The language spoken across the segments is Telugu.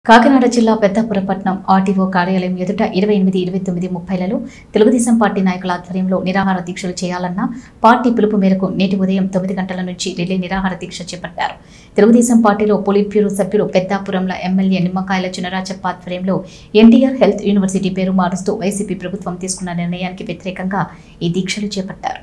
కాకినాడ జిల్లా పెద్దాపురపట్నం ఆర్టీఓ కార్యాలయం ఎదుట ఇరవై ఎనిమిది ఇరవై తొమ్మిది ముప్పైలలో తెలుగుదేశం పార్టీ నాయకుల ఆధ్వర్యంలో నిరాహార దీక్షలు చేయాలన్న పార్టీ పిలుపు మేరకు నేటి ఉదయం తొమ్మిది గంటల నుంచి రిలే నిరాహార దీక్ష చేపట్టారు తెలుగుదేశం పార్టీలో పొలిట్ బ్యూరో సభ్యులు పెద్దాపురంల ఎమ్మెల్యే నిమ్మకాయల చినరాజప్ప ఆధ్వర్యంలో ఎన్టీఆర్ హెల్త్ యూనివర్సిటీ పేరు మారుస్తూ వైసీపీ ప్రభుత్వం తీసుకున్న నిర్ణయానికి వ్యతిరేకంగా ఈ దీక్షలు చేపట్టారు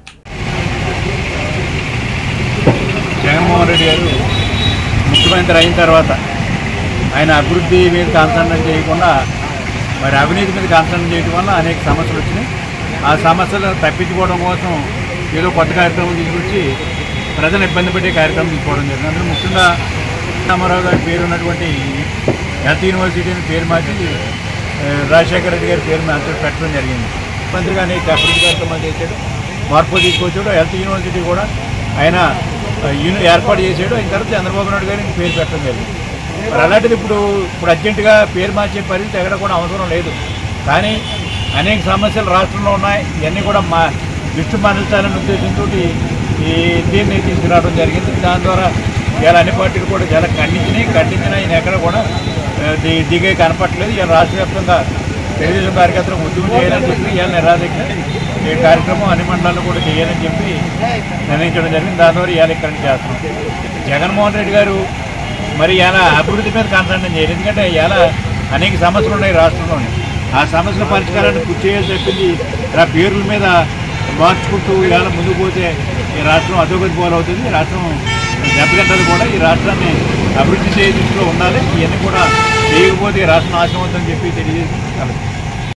జగన్మోహన్ రెడ్డి గారు ముఖ్యమంత్రి అయిన తర్వాత ఆయన అభివృద్ధి మీద కాన్సన్ట్రేట్ చేయకుండా మరి అవినీతి మీద కాన్సన్ట్రేట్ చేయడం వల్ల అనేక సమస్యలు వచ్చినాయి ఆ సమస్యలు తప్పించుకోవడం కోసం ఏదో కొత్త కార్యక్రమం తీసుకొచ్చి ప్రజలు ఇబ్బంది పెట్టే కార్యక్రమం తీసుకోవడం జరిగింది అందులో ముఖ్యంగా రామారావు గారి పేరు ఉన్నటువంటి హెల్త్ యూనివర్సిటీని పేరు మార్చి ఆ, రాజశేఖర రెడ్డి గారి పేరు మార్చి పెట్టడం జరిగింది మంత్రిగా అనేక అభివృద్ధి కార్యక్రమాలు చేశాడు మార్పు తీసుకొచ్చాడు హెల్త్ యూనివర్సిటీ కూడా ఆయన ఆ, యూని ఏర్పాటు చేశాడు అయిన తర్వాత చంద్రబాబు నాయుడు గారికి పేరు పెట్టడం జరిగింది మరి అలాంటిది ఇప్పుడు ఇప్పుడు అర్జెంటుగా పేరు మార్చే పరిస్థితి ఎక్కడ కూడా అవసరం లేదు కానీ అనేక సమస్యలు రాష్ట్రంలో ఉన్నాయి ఇవన్నీ కూడా మా దృష్టి మరల్చాలనే ఉద్దేశంతో ఈ దీన్ని తీసుకురావడం జరిగింది దాని ద్వారా ఇవాళ అన్ని పార్టీలు కూడా చాలా ఖండించినాయి ఖండించిన ఆయన ఎక్కడ కూడా ఆ, ది దిగే కనపట్లేదు ఇవాళ రాష్ట్ర వ్యాప్తంగా తెలుగుదేశం కార్యకర్తలు ఉద్యమం చేయాలని చెప్పి ఇవాళ నిరాదకి ఈ కార్యక్రమం అన్ని మండలాల్లో కూడా చేయాలని చెప్పి నిర్ణయించడం జరిగింది దాని ద్వారా ఇవాళ ఇక్కడ నుంచి చేస్తున్నాం జగన్మోహన్ రెడ్డి గారు మరి ఇలా అభివృద్ధి మీద కాన్సన్ట్రేట్ చేయరు ఎందుకంటే ఇలా అనేక సమస్యలు ఉన్నాయి రాష్ట్రంలోని ఆ సమస్యల పరిష్కారాన్ని కృషి చేయాల్సి చెప్పింది ఇలా పేర్ల మీద మార్చుకుంటూ ఇలా ముందుకు పోతే ఈ రాష్ట్రం అధోగతి పోలవుతుంది ఈ రాష్ట్రం దెబ్బతింటది కూడా ఈ రాష్ట్రాన్ని అభివృద్ధి చేయ దృష్టిలో ఉండాలి ఇవన్నీ కూడా చేయకపోతే ఈ రాష్ట్రం నాశనం అవుతుందని చెప్పి తెలియజేసి